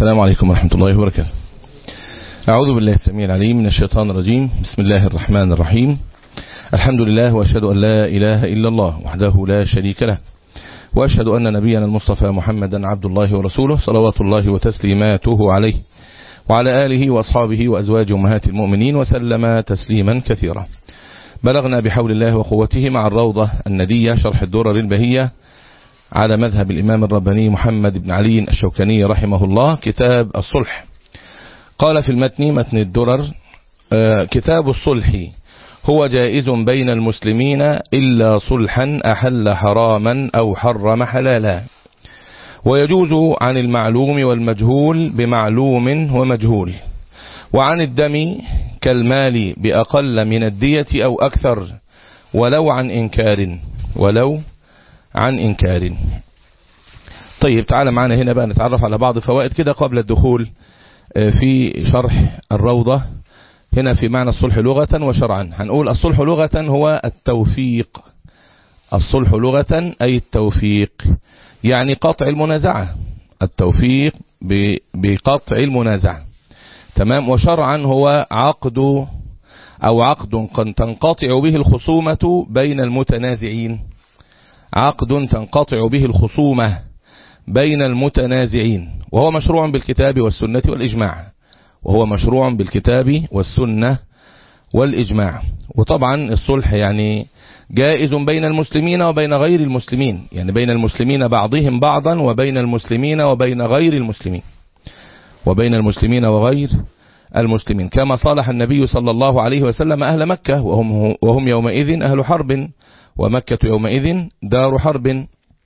السلام عليكم ورحمة الله وبركاته أعوذ بالله السميع العليم من الشيطان الرجيم بسم الله الرحمن الرحيم الحمد لله وأشهد أن لا إله إلا الله وحده لا شريك له وأشهد أن نبينا المصطفى محمدا عبد الله ورسوله صلوات الله وتسليماته عليه وعلى آله وأصحابه وأزواج أمهات المؤمنين وسلم تسليما كثيرا بلغنا بحول الله وقوته مع الروضة الندية شرح الدرر البهية على مذهب الإمام الرباني محمد بن علي الشوكاني رحمه الله كتاب الصلح قال في المتن متن الدرر كتاب الصلح هو جائز بين المسلمين إلا صلحا أحل حراما أو حرم حلالا ويجوز عن المعلوم والمجهول بمعلوم ومجهول وعن الدم كالمال بأقل من الدية أو أكثر ولو عن إنكار ولو عن إنكار طيب تعالى معنا هنا بقى نتعرف على بعض فوائد كده قبل الدخول في شرح الروضة هنا في معنى الصلح لغة وشرعا هنقول الصلح لغة هو التوفيق الصلح لغة أي التوفيق يعني قطع المنازعة التوفيق بقطع المنازعة تمام وشرعا هو عقد أو عقد قد تنقطع به الخصومة بين المتنازعين عقد تنقطع به الخصومة بين المتنازعين وهو مشروع بالكتاب والسنة والإجماع وهو مشروع بالكتاب والسنة والإجماع وطبعا الصلح يعني جائز بين المسلمين وبين غير المسلمين يعني بين المسلمين بعضهم بعضا وبين المسلمين وبين غير المسلمين وبين المسلمين وغير المسلمين كما صالح النبي صلى الله عليه وسلم أهل مكة وهم, وهم يومئذ أهل حرب ومكة يومئذ دار حرب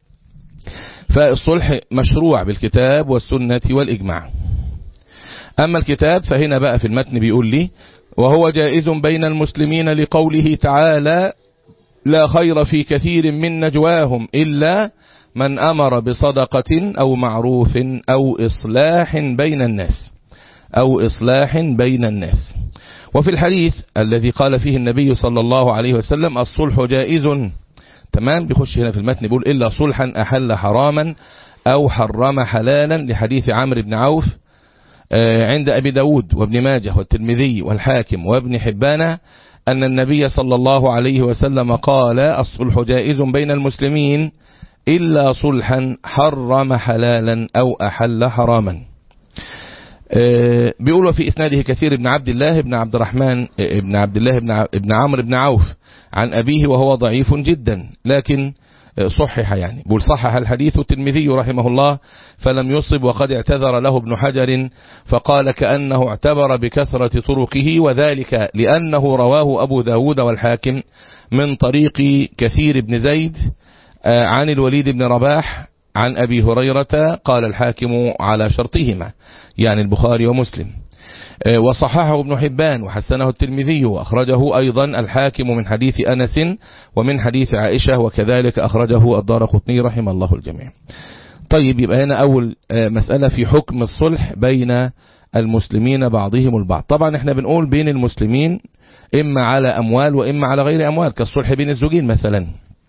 فالصلح مشروع بالكتاب والسنة والإجماع أما الكتاب فهنا بقى في المتن بيقول لي وهو جائز بين المسلمين لقوله تعالى لا خير في كثير من نجواهم إلا من أمر بصدقة أو معروف أو إصلاح بين الناس أو إصلاح بين الناس وفي الحديث الذي قال فيه النبي صلى الله عليه وسلم الصلح جائز تمام بيخش هنا في المتن بيقول إلا صلحا أحل حراما أو حرم حلالا لحديث عمرو بن عوف عند أبي داود وابن ماجه والترمذي والحاكم وابن حبان أن النبي صلى الله عليه وسلم قال الصلح جائز بين المسلمين إلا صلحا حرم حلالا أو أحل حراما بيقولوا في إسناده كثير بن عبد الله بن عبد الرحمن بن عبد الله بن بن عمرو بن عوف عن أبيه وهو ضعيف جدا لكن صحح يعني بقول صحح الحديث الترمذي رحمه الله فلم يصب وقد اعتذر له ابن حجر فقال كأنه اعتبر بكثرة طرقه وذلك لأنه رواه أبو داود والحاكم من طريق كثير بن زيد عن الوليد بن رباح عن أبي هريرة قال الحاكم على شرطهما يعني البخاري ومسلم وصححه ابن حبان وحسنه الترمذي وأخرجه أيضا الحاكم من حديث أنس ومن حديث عائشة وكذلك أخرجه الدار قطني رحم الله الجميع طيب يبقى هنا أول مسألة في حكم الصلح بين المسلمين بعضهم البعض طبعا احنا بنقول بين المسلمين إما على أموال وإما على غير أموال كالصلح بين الزوجين مثلا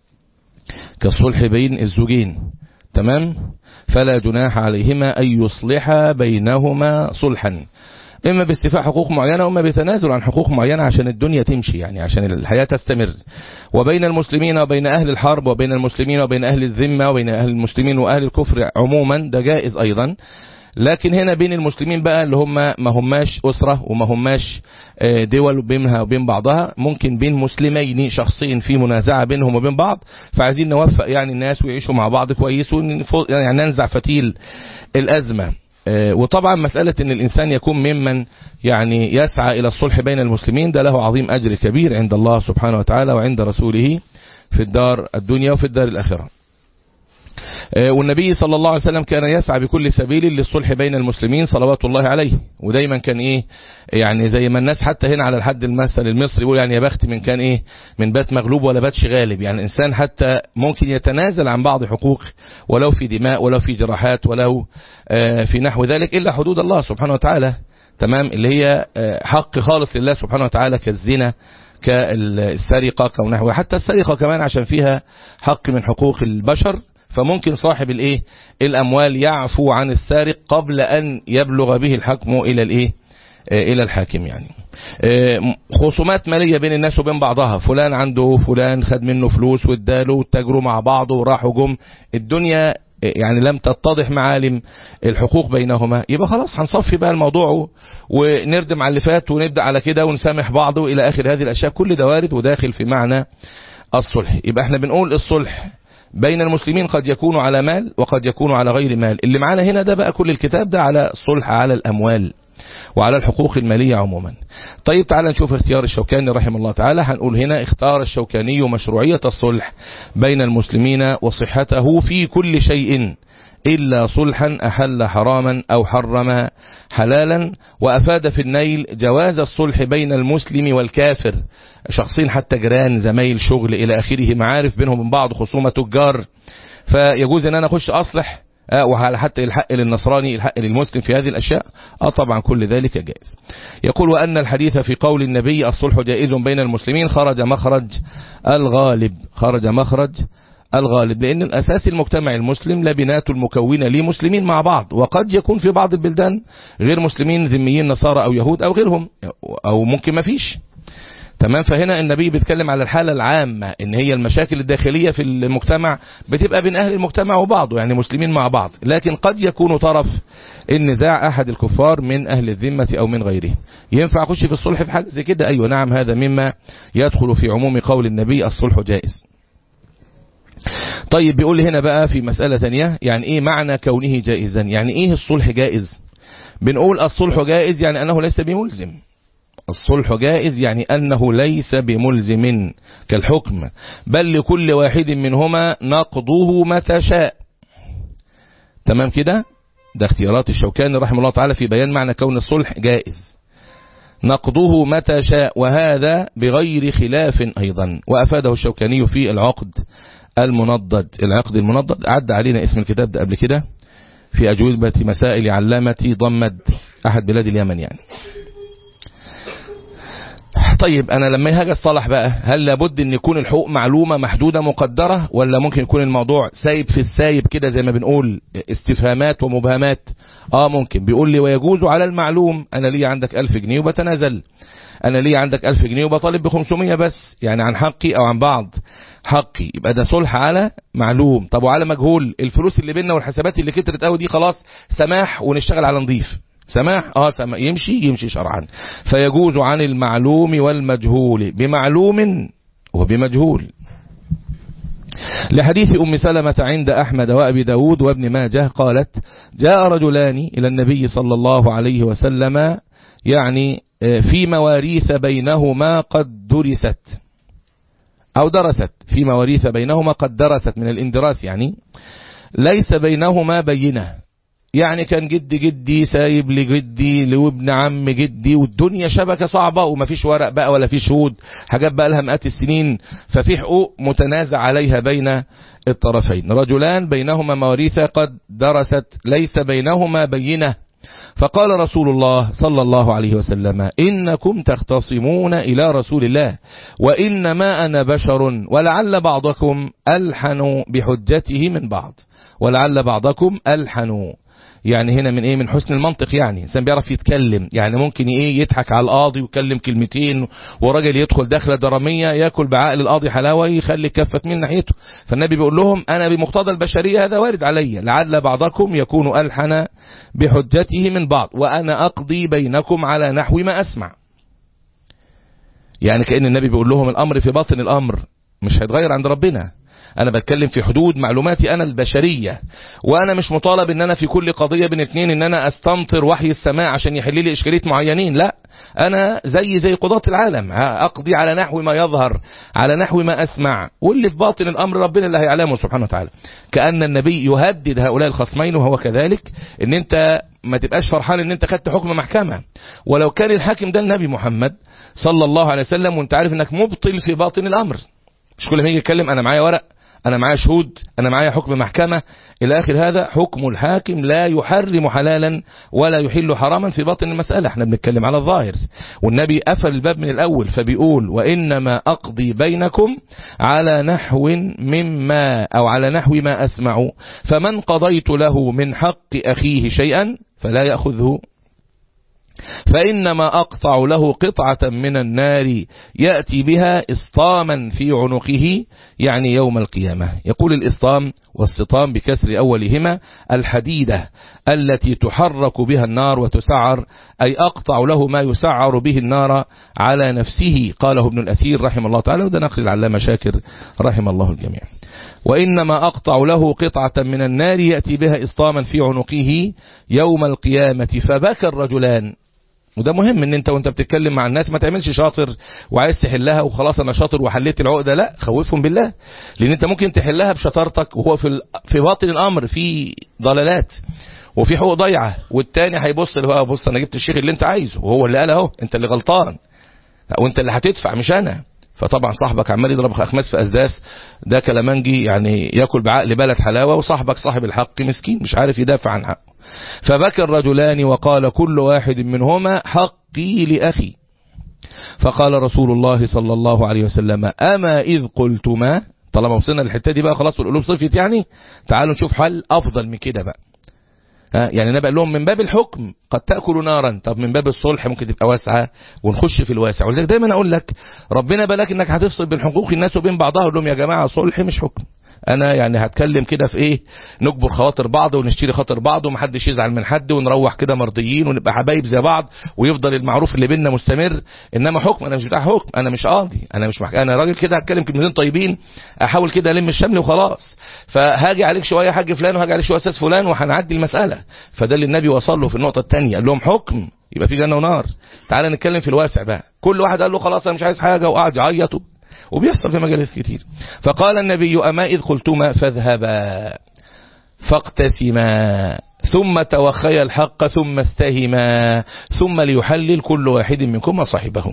كالصلح بين الزوجين تمام فلا جناح عليهما أن يصلح بينهما صلحا إما باستيفاء حقوق معينة وإما بتنازل عن حقوق معينة عشان الدنيا تمشي يعني عشان الحياة تستمر وبين المسلمين وبين أهل الحرب وبين المسلمين وبين أهل الذمة وبين أهل المسلمين وأهل الكفر عموما ده جائز أيضا لكن هنا بين المسلمين بقى اللي هم ما هماش أسرة وما هماش دول بينها وبين بعضها ممكن بين مسلمين شخصين في منازعة بينهم وبين بعض فعايزين نوفق يعني الناس ويعيشوا مع بعض كويس يعني ننزع فتيل الأزمة وطبعا مسألة ان الانسان يكون ممن يعني يسعى الى الصلح بين المسلمين ده له عظيم اجر كبير عند الله سبحانه وتعالى وعند رسوله في الدار الدنيا وفي الدار الاخرة والنبي صلى الله عليه وسلم كان يسعى بكل سبيل للصلح بين المسلمين صلوات الله عليه ودايما كان ايه يعني زي ما الناس حتى هنا على الحد المثل المصري يقول يعني يا بخت من كان ايه من بات مغلوب ولا باتش غالب يعني الانسان حتى ممكن يتنازل عن بعض حقوق ولو في دماء ولو في جراحات ولو في نحو ذلك الا حدود الله سبحانه وتعالى تمام اللي هي حق خالص لله سبحانه وتعالى كالزنا كالسرقة كونحو حتى السرقة كمان عشان فيها حق من حقوق البشر فممكن صاحب الايه الاموال يعفو عن السارق قبل ان يبلغ به الحكم الى الايه الى الحاكم يعني خصومات مالية بين الناس وبين بعضها فلان عنده فلان خد منه فلوس واداله واتاجروا مع بعض وراحوا جم الدنيا يعني لم تتضح معالم الحقوق بينهما يبقى خلاص هنصفي بقى الموضوع ونردم على اللي فات ونبدأ على كده ونسامح بعض إلى آخر هذه الأشياء كل ده وارد وداخل في معنى الصلح يبقى احنا بنقول الصلح بين المسلمين قد يكون على مال وقد يكون على غير مال اللي معانا هنا ده بقى كل الكتاب ده على الصلح على الأموال وعلى الحقوق المالية عموما طيب تعالى نشوف اختيار الشوكاني رحمه الله تعالى هنقول هنا اختار الشوكاني مشروعية الصلح بين المسلمين وصحته في كل شيء إلا صلحا أحل حراما أو حرم حلالا وأفاد في النيل جواز الصلح بين المسلم والكافر شخصين حتى جيران زمايل شغل إلى آخره معارف بينهم من بعض خصومة تجار فيجوز أن أنا أخش أصلح أه وعلى حتى الحق للنصراني الحق للمسلم في هذه الأشياء اه طبعا كل ذلك جائز يقول وأن الحديث في قول النبي الصلح جائز بين المسلمين خرج مخرج الغالب خرج مخرج الغالب لأن الأساس المجتمع المسلم لبنات المكونة لمسلمين مع بعض وقد يكون في بعض البلدان غير مسلمين ذميين نصارى أو يهود أو غيرهم أو ممكن ما فيش تمام فهنا النبي بيتكلم على الحالة العامة ان هي المشاكل الداخلية في المجتمع بتبقى بين اهل المجتمع وبعضه يعني مسلمين مع بعض لكن قد يكون طرف النزاع احد الكفار من اهل الذمة او من غيره ينفع اخش في الصلح في حاجة زي كده ايوه نعم هذا مما يدخل في عموم قول النبي الصلح جائز طيب بيقول هنا بقى في مسألة ثانية يعني ايه معنى كونه جائزا يعني ايه الصلح جائز بنقول الصلح جائز يعني انه ليس بملزم الصلح جائز يعني أنه ليس بملزم كالحكم بل لكل واحد منهما نقضه متى شاء تمام كده ده اختيارات الشوكاني رحمه الله تعالى في بيان معنى كون الصلح جائز نقضه متى شاء وهذا بغير خلاف أيضا وأفاده الشوكاني في العقد المنضد العقد المنضد عد علينا اسم الكتاب ده قبل كده في أجوبة مسائل علامة ضمد أحد بلاد اليمن يعني طيب انا لما هاجي الصلاح بقى هل لابد ان يكون الحقوق معلومة محدودة مقدرة ولا ممكن يكون الموضوع سايب في السايب كده زي ما بنقول استفهامات ومبهمات اه ممكن بيقول لي ويجوز على المعلوم انا لي عندك الف جنيه وبتنازل انا لي عندك الف جنيه وبطالب بخمسمية بس يعني عن حقي او عن بعض حقي يبقى ده صلح على معلوم طب وعلى مجهول الفلوس اللي بيننا والحسابات اللي كترت قوي دي خلاص سماح ونشتغل على نظيف سماح اه سماح يمشي يمشي شرعا فيجوز عن المعلوم والمجهول بمعلوم وبمجهول لحديث أم سلمة عند أحمد وأبي داود وابن ماجه قالت جاء رجلان إلى النبي صلى الله عليه وسلم يعني في مواريث بينهما قد درست أو درست في مواريث بينهما قد درست من الاندراس يعني ليس بينهما بينة يعني كان جد جدي سايب لجدي لابن عم جدي والدنيا شبكة صعبة ومفيش ورق بقى ولا في شهود حاجات بقى لها مئات السنين ففي حقوق متنازع عليها بين الطرفين رجلان بينهما مواريث قد درست ليس بينهما بينة فقال رسول الله صلى الله عليه وسلم إنكم تختصمون إلى رسول الله وإنما أنا بشر ولعل بعضكم ألحن بحجته من بعض ولعل بعضكم ألحن يعني هنا من ايه من حسن المنطق يعني انسان بيعرف يتكلم يعني ممكن ايه يضحك على القاضي ويكلم كلمتين وراجل يدخل دخله دراميه ياكل بعقل القاضي حلاوه يخلي كفه من ناحيته فالنبي بيقول لهم انا بمقتضى البشريه هذا وارد علي لعل بعضكم يكون الحن بحجته من بعض وانا اقضي بينكم على نحو ما اسمع يعني كان النبي بيقول لهم الامر في باطن الامر مش هيتغير عند ربنا انا بتكلم في حدود معلوماتي انا البشرية وانا مش مطالب ان انا في كل قضية بين اتنين ان انا استمطر وحي السماء عشان يحل لي اشكالية معينين لا انا زي زي قضاة العالم اقضي على نحو ما يظهر على نحو ما اسمع واللي في باطن الامر ربنا اللي هيعلمه سبحانه وتعالى كأن النبي يهدد هؤلاء الخصمين وهو كذلك ان انت ما تبقاش فرحان ان انت خدت حكم محكمة ولو كان الحاكم ده النبي محمد صلى الله عليه وسلم وانت عارف انك مبطل في باطن الامر مش كل ما يجي يتكلم انا معايا ورق انا معايا شهود انا معايا حكم محكمة الى اخر هذا حكم الحاكم لا يحرم حلالا ولا يحل حراما في باطن المسألة احنا بنتكلم على الظاهر والنبي قفل الباب من الاول فبيقول وانما اقضي بينكم على نحو مما او على نحو ما اسمع فمن قضيت له من حق اخيه شيئا فلا يأخذه فإنما أقطع له قطعة من النار يأتي بها إسطاما في عنقه يعني يوم القيامة يقول الإسطام والسطام بكسر أولهما الحديدة التي تحرك بها النار وتسعر أي أقطع له ما يسعر به النار على نفسه قاله ابن الأثير رحمه الله تعالى وده نقل العلامة شاكر رحم الله الجميع وإنما أقطع له قطعة من النار يأتي بها إسطاما في عنقه يوم القيامة فبكى الرجلان وده مهم ان انت وانت بتتكلم مع الناس ما تعملش شاطر وعايز تحلها وخلاص انا شاطر وحليت العقده لا خوفهم بالله لان انت ممكن تحلها بشطارتك وهو في في باطن الامر في ضلالات وفي حقوق ضيعه والتاني هيبص اللي هو بص انا جبت الشيخ اللي انت عايزه وهو اللي قال اهو انت اللي غلطان وانت اللي هتدفع مش انا فطبعا صاحبك عمال يضرب اخماس في اسداس ده كلامنجي يعني ياكل بعقل بلد حلاوه وصاحبك صاحب الحق مسكين مش عارف يدافع عن حقه فبكى الرجلان وقال كل واحد منهما حقي لأخي فقال رسول الله صلى الله عليه وسلم أما إذ قلتما طالما وصلنا للحتة دي بقى خلاص والقلوب صفت يعني تعالوا نشوف حل أفضل من كده بقى يعني نبقى لهم من باب الحكم قد تأكل نارا طب من باب الصلح ممكن تبقى واسعة ونخش في الواسع ولذلك دايما أقول لك ربنا بلاك انك هتفصل بين حقوق الناس وبين بعضها اقول لهم يا جماعة صلح مش حكم انا يعني هتكلم كده في ايه نجبر خواطر بعض ونشتري خاطر بعض ومحدش يزعل من حد ونروح كده مرضيين ونبقى حبايب زي بعض ويفضل المعروف اللي بيننا مستمر انما حكم انا مش بتاع حكم انا مش قاضي انا مش محكمة انا راجل كده هتكلم كلمتين طيبين احاول كده الم الشمل وخلاص فهاجي عليك شويه حاج فلان وهاجي عليك شويه استاذ فلان وهنعدي المساله فده اللي النبي وصل له في النقطه الثانيه قال لهم حكم يبقى في جنه ونار تعال نتكلم في الواسع بقى كل واحد قال له خلاص انا مش عايز حاجه وقعد يعيط وبيحصل في مجالس كتير فقال النبي أما إذ قلتما فاذهبا فاقتسما ثم توخيا الحق ثم استهما ثم ليحلل كل واحد منكم صاحبه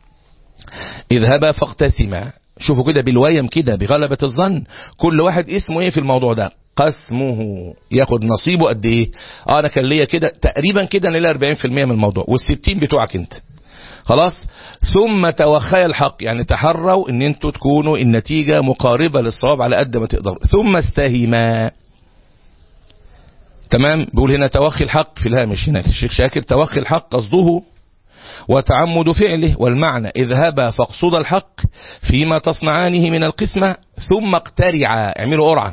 اذهبا فاقتسما شوفوا كده بالويم كده بغلبة الظن كل واحد اسمه ايه في الموضوع ده قسمه ياخد نصيبه قد ايه اه انا كان ليا كده تقريبا كده انا ليا 40% من الموضوع وال60 بتوعك انت خلاص ثم توخي الحق يعني تحروا ان انتوا تكونوا النتيجة مقاربة للصواب على قد ما تقدروا ثم استهما تمام بيقول هنا توخي الحق في الهامش هنا الشيخ شاكر توخي الحق قصده وتعمد فعله والمعنى اذهبا فاقصد الحق فيما تصنعانه من القسمة ثم اقترعا اعملوا قرعة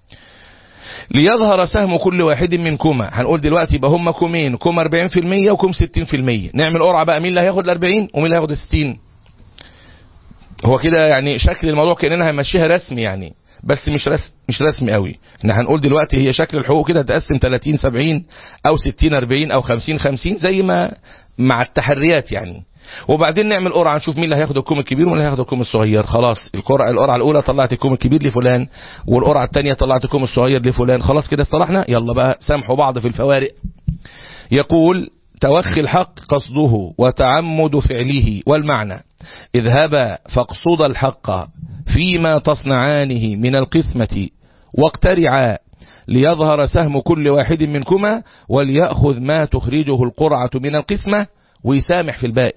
ليظهر سهم كل واحد منكما هنقول دلوقتي يبقى هم كومين كوم 40% وكوم 60% نعمل قرعه بقى مين اللي هياخد ال 40 ومين اللي هياخد ال 60 هو كده يعني شكل الموضوع كاننا هنمشيها رسمي يعني بس مش رسم مش رسمي قوي احنا هنقول دلوقتي هي شكل الحقوق كده تقسم 30 70 او 60 40 او 50 50 زي ما مع التحريات يعني وبعدين نعمل قرعه نشوف مين اللي هياخد الكوم الكبير ومين اللي هياخد الكوم الصغير خلاص القرعه القرعه الاولى طلعت الكوم الكبير لفلان والقرعه الثانيه طلعت الكوم الصغير لفلان خلاص كده اصطلحنا يلا بقى سامحوا بعض في الفوارق يقول توخي الحق قصده وتعمد فعله والمعنى اذهبا فاقصد الحق فيما تصنعانه من القسمة واقترعا ليظهر سهم كل واحد منكما وليأخذ ما تخرجه القرعة من القسمة ويسامح في الباقي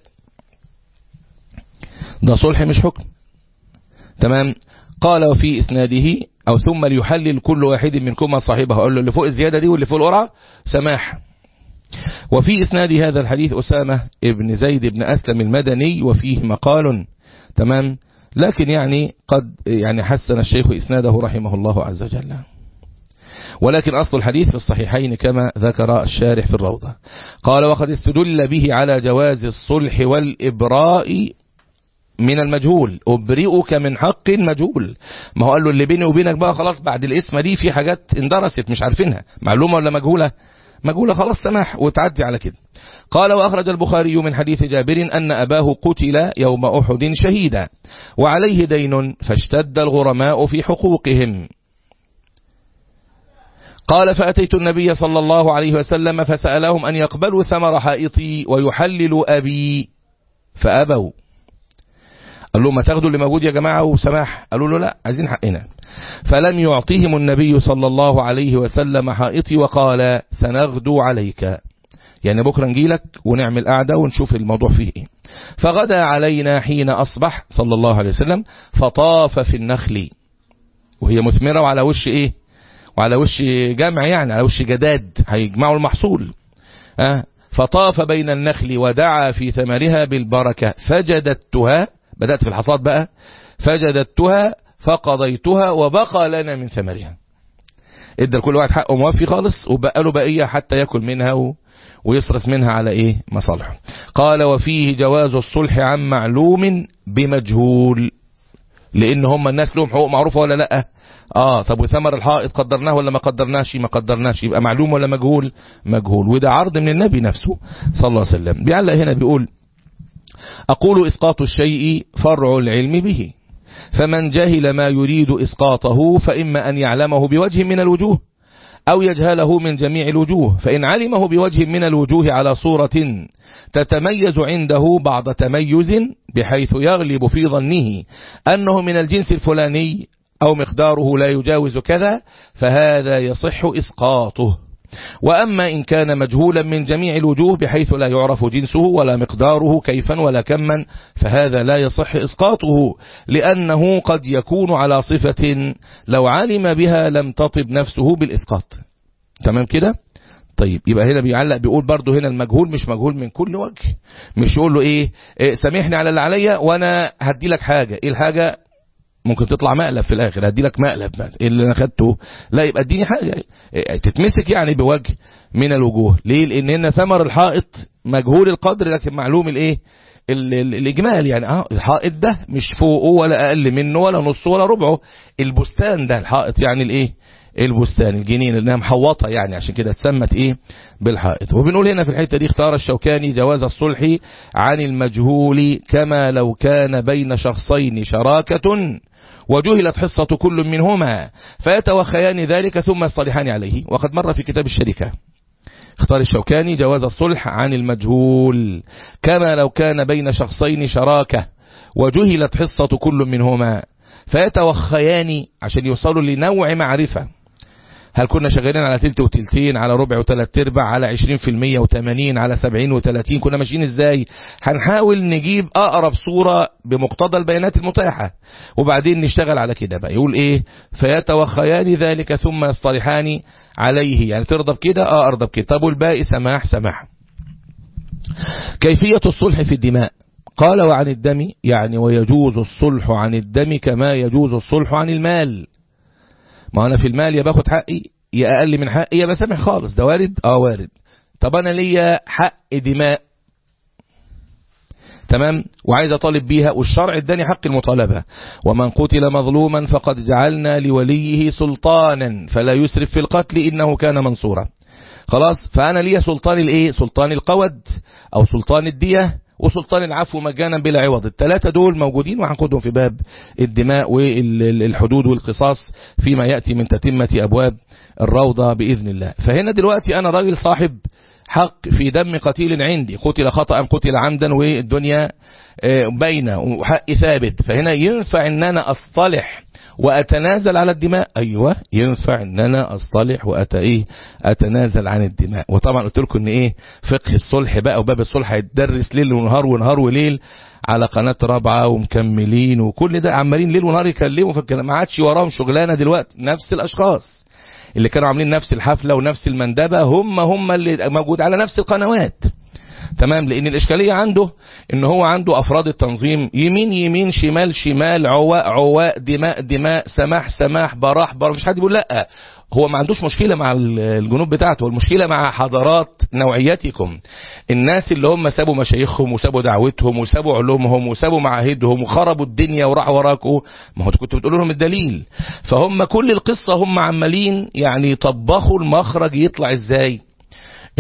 ده صلح مش حكم تمام قال وفي اسناده او ثم ليحلل كل واحد منكما صاحبه قال له اللي فوق الزيادة دي واللي فوق القرعة سماح وفي اسناد هذا الحديث أسامة ابن زيد بن أسلم المدني وفيه مقال تمام لكن يعني قد يعني حسن الشيخ إسناده رحمه الله عز وجل ولكن أصل الحديث في الصحيحين كما ذكر الشارح في الروضة قال وقد استدل به على جواز الصلح والإبراء من المجهول أبرئك من حق مجهول ما هو قال له اللي بيني وبينك بقى خلاص بعد الاسم دي في حاجات اندرست مش عارفينها معلومة ولا مجهولة مجهولة خلاص سماح وتعدي على كده قال وأخرج البخاري من حديث جابر أن أباه قتل يوم أحد شهيدا وعليه دين فاشتد الغرماء في حقوقهم قال فأتيت النبي صلى الله عليه وسلم فسألهم أن يقبلوا ثمر حائطي ويحللوا أبي فأبوا قال لهم ما تاخدوا اللي موجود يا جماعة وسماح قالوا له لا عايزين حقنا فلم يعطهم النبي صلى الله عليه وسلم حائطي وقال سنغدو عليك يعني بكرة نجيلك ونعمل قعدة ونشوف الموضوع فيه ايه فغدا علينا حين أصبح صلى الله عليه وسلم فطاف في النخل وهي مثمرة وعلى وش ايه وعلى وش جمع يعني على وش جداد هيجمعوا المحصول أه فطاف بين النخل ودعا في ثمرها بالبركة فجددتها بدأت في الحصاد بقى فجددتها فقضيتها وبقى لنا من ثمرها ادى لكل واحد حقه موفي خالص وبقى له بقية حتى يأكل منها و... ويصرف منها على ايه مصالحه قال وفيه جواز الصلح عن معلوم بمجهول لان هم الناس لهم حقوق معروفة ولا لا اه طب وثمر الحائط قدرناه ولا ما قدرناش ما قدرناش يبقى معلوم ولا مجهول مجهول وده عرض من النبي نفسه صلى الله عليه وسلم بيعلق هنا بيقول اقول اسقاط الشيء فرع العلم به فمن جهل ما يريد اسقاطه فاما ان يعلمه بوجه من الوجوه أو يجهله من جميع الوجوه فإن علمه بوجه من الوجوه على صورة تتميز عنده بعض تميز بحيث يغلب في ظنه أنه من الجنس الفلاني أو مقداره لا يجاوز كذا فهذا يصح إسقاطه وأما إن كان مجهولا من جميع الوجوه بحيث لا يعرف جنسه ولا مقداره كيفا ولا كما فهذا لا يصح إسقاطه لأنه قد يكون على صفة لو علم بها لم تطب نفسه بالإسقاط تمام كده طيب يبقى هنا بيعلق بيقول برضه هنا المجهول مش مجهول من كل وجه مش يقول له ايه, إيه سامحني على اللي عليا وانا هدي لك حاجة ايه الحاجة ممكن تطلع مقلب في الاخر هدي لك مقلب ايه اللي انا خدته لا يبقى اديني حاجه تتمسك يعني بوجه من الوجوه ليه لان هنا ثمر الحائط مجهول القدر لكن معلوم الايه الاجمال يعني اه الحائط ده مش فوقه ولا اقل منه ولا نصه ولا ربعه البستان ده الحائط يعني الايه البستان الجنين انها محوطه يعني عشان كده اتسمت ايه بالحائط وبنقول هنا في الحته دي اختار الشوكاني جواز الصلح عن المجهول كما لو كان بين شخصين شراكه وجهلت حصة كل منهما فيتوخيان ذلك ثم يصطلحان عليه وقد مر في كتاب الشركة اختار الشوكاني جواز الصلح عن المجهول كما لو كان بين شخصين شراكة وجهلت حصة كل منهما فيتوخيان عشان يوصلوا لنوع معرفة هل كنا شغالين على تلت وتلتين على ربع وثلاث ارباع على عشرين في المية وثمانين على سبعين وثلاثين كنا ماشيين ازاي هنحاول نجيب اقرب صورة بمقتضى البيانات المتاحة وبعدين نشتغل على كده بقى يقول ايه فيتوخيان ذلك ثم يصطلحان عليه يعني ترضى بكده اه ارضى بكده طب والباقي سماح سماح كيفية الصلح في الدماء قال وعن الدم يعني ويجوز الصلح عن الدم كما يجوز الصلح عن المال ما انا في المال يا باخد حقي يا اقل من حقي يا بسامح خالص ده وارد اه وارد طب انا ليا حق دماء تمام وعايز اطالب بيها والشرع اداني حق المطالبه ومن قتل مظلوما فقد جعلنا لوليه سلطانا فلا يسرف في القتل انه كان منصورا خلاص فانا ليا سلطان الايه سلطان القود او سلطان الديه وسلطان العفو مجانا بلا عوض الثلاثة دول موجودين وهناخدهم في باب الدماء والحدود والقصاص فيما يأتي من تتمة أبواب الروضة بإذن الله فهنا دلوقتي أنا راجل صاحب حق في دم قتيل عندي قتل خطأ قتل عمدا والدنيا بينه وحق ثابت فهنا ينفع ان انا اصطلح واتنازل على الدماء ايوه ينفع ان انا اصطلح وأت ايه اتنازل عن الدماء وطبعا قلت لكم ان ايه فقه الصلح بقى وباب الصلح هيتدرس ليل ونهار ونهار وليل على قناة رابعة ومكملين وكل ده عمالين ليل ونهار يكلموا فالكلام ما عادش وراهم شغلانة دلوقتي نفس الاشخاص اللي كانوا عاملين نفس الحفلة ونفس المندبة هم هم اللي موجود على نفس القنوات تمام لان الاشكالية عنده ان هو عنده افراد التنظيم يمين يمين شمال شمال عواء عواء دماء دماء سماح سماح براح براح مش حد بيقول لا هو ما عندوش مشكلة مع الجنوب بتاعته المشكلة مع حضارات نوعيتكم الناس اللي هم سابوا مشايخهم وسابوا دعوتهم وسابوا علومهم وسابوا معاهدهم وخربوا الدنيا وراحوا وراكوا ما هو كنتوا بتقولوا لهم الدليل فهم كل القصة هم عمالين يعني يطبخوا المخرج يطلع ازاي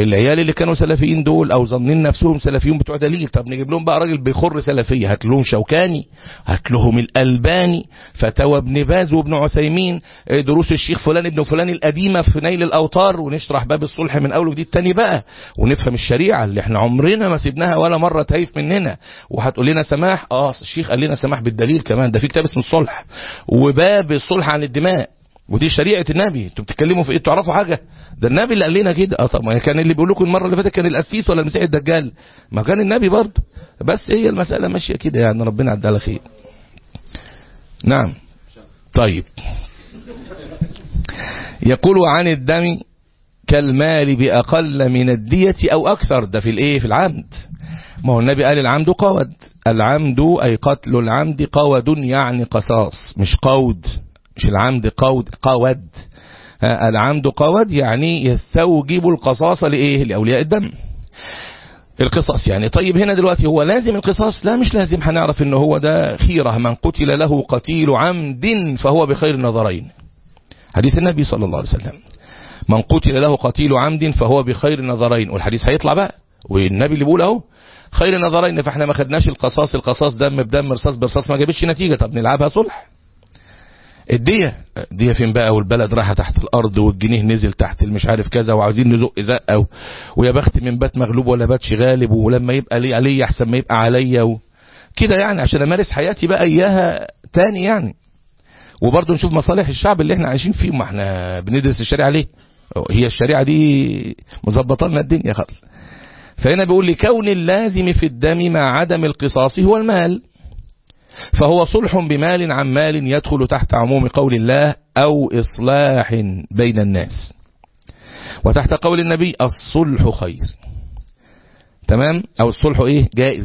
العيال اللي كانوا سلفيين دول او ظنين نفسهم سلفيين بتوع دليل طب نجيب لهم بقى راجل بيخر سلفيه هات لهم شوكاني هات لهم الالباني فتاوى ابن باز وابن عثيمين دروس الشيخ فلان ابن فلان القديمه في نيل الاوطار ونشرح باب الصلح من اول وجديد تاني بقى ونفهم الشريعه اللي احنا عمرنا ما سيبناها ولا مره تهيف مننا وهتقول لنا سماح اه الشيخ قال لنا سماح بالدليل كمان ده في كتاب اسمه الصلح وباب الصلح عن الدماء ودي شريعه النبي انتوا بتتكلموا في ايه تعرفوا حاجه ده النبي اللي قال لنا كده اه طب ما كان اللي بيقول لكم المره اللي فاتت كان القسيس ولا المسيح الدجال ما كان النبي برضه بس هي المساله ماشيه كده يعني ربنا عدها خير نعم طيب يقول عن الدم كالمال بأقل من الدية أو أكثر ده في الإيه في العمد ما هو النبي قال العمد قود العمد أي قتل العمد قود يعني قصاص مش قود مش العمد قود قود العمد قود يعني يستوجب القصاص لإيه لأولياء الدم القصاص يعني طيب هنا دلوقتي هو لازم القصاص لا مش لازم هنعرف ان هو ده خيرة من قتل له قتيل عمد فهو بخير النظرين حديث النبي صلى الله عليه وسلم من قتل له قتيل عمد فهو بخير النظرين والحديث هيطلع بقى والنبي اللي بيقول اهو خير النظرين فاحنا ما خدناش القصاص القصاص دم بدم رصاص برصاص ما جابتش نتيجة طب نلعبها صلح الدية الدية فين بقى والبلد راحة تحت الأرض والجنيه نزل تحت المش عارف كذا وعاوزين نزق زقة ويا بخت من بات مغلوب ولا باتش غالب ولما يبقى لي علي أحسن ما يبقى عليا و... كده يعني عشان أمارس حياتي بقى إياها تاني يعني وبرضه نشوف مصالح الشعب اللي احنا عايشين فيه ما احنا بندرس الشريعة ليه هي الشريعة دي مظبطه لنا الدنيا خالص فهنا بيقول لي كون اللازم في الدم مع عدم القصاص هو المال فهو صلح بمال عن مال يدخل تحت عموم قول الله أو إصلاح بين الناس وتحت قول النبي الصلح خير تمام أو الصلح إيه جائز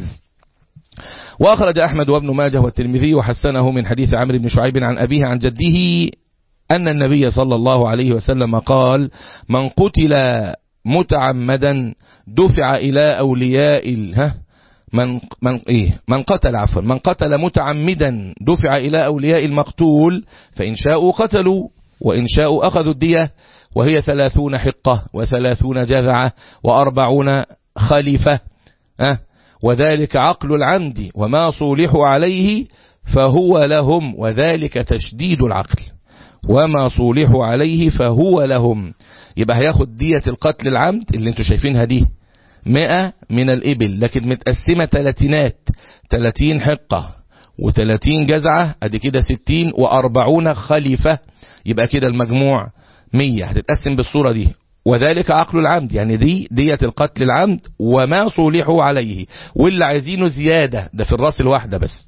وأخرج أحمد وابن ماجه والترمذي وحسنه من حديث عمرو بن شعيب عن أبيه عن جده أن النبي صلى الله عليه وسلم قال من قتل متعمدا دفع إلى أولياء ها من من ايه من قتل عفوا من قتل متعمدا دفع الى اولياء المقتول فان شاءوا قتلوا وان شاءوا اخذوا الديه وهي ثلاثون حقه وثلاثون جذعه واربعون خليفه أه وذلك عقل العمد وما صولحوا عليه فهو لهم وذلك تشديد العقل وما صولحوا عليه فهو لهم يبقى هياخد دية القتل العمد اللي انتوا شايفينها دي مئة من الإبل لكن متقسمة تلاتينات تلاتين حقة وتلاتين جزعة ادي كده ستين وأربعون خليفة يبقى كده المجموع مية هتتقسم بالصورة دي وذلك عقل العمد يعني دي دية القتل العمد وما صولحوا عليه واللي عايزينه زيادة ده في الراس الواحدة بس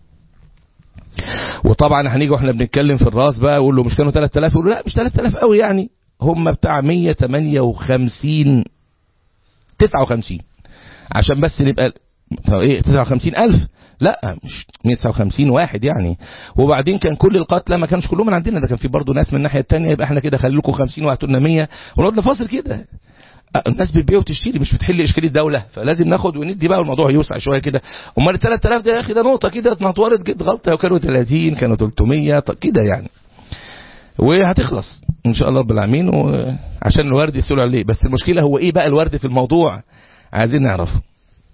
وطبعا هنيجي واحنا بنتكلم في الراس بقى يقول له مش كانوا 3000 يقول له لا مش 3000 قوي يعني هم بتاع 158 59 عشان بس نبقى ايه 59 ألف لا مش 159 واحد يعني وبعدين كان كل القتلى ما كانش كلهم من عندنا ده كان في برضه ناس من الناحيه الثانيه يبقى احنا كده خلي لكم 50 وهاتوا لنا 100 ونقعد نفاصل كده الناس بتبيع وتشتري مش بتحل اشكاليه الدوله فلازم ناخد وندي بقى والموضوع يوسع شويه كده امال ال 3000 ده يا اخي ده نقطه كده اتنطورت جد غلطه وكانوا 30 كانوا 300 كده يعني وهتخلص ان شاء الله رب العالمين عشان الورد يسألوا عليه بس المشكلة هو ايه بقى الورد في الموضوع عايزين نعرفه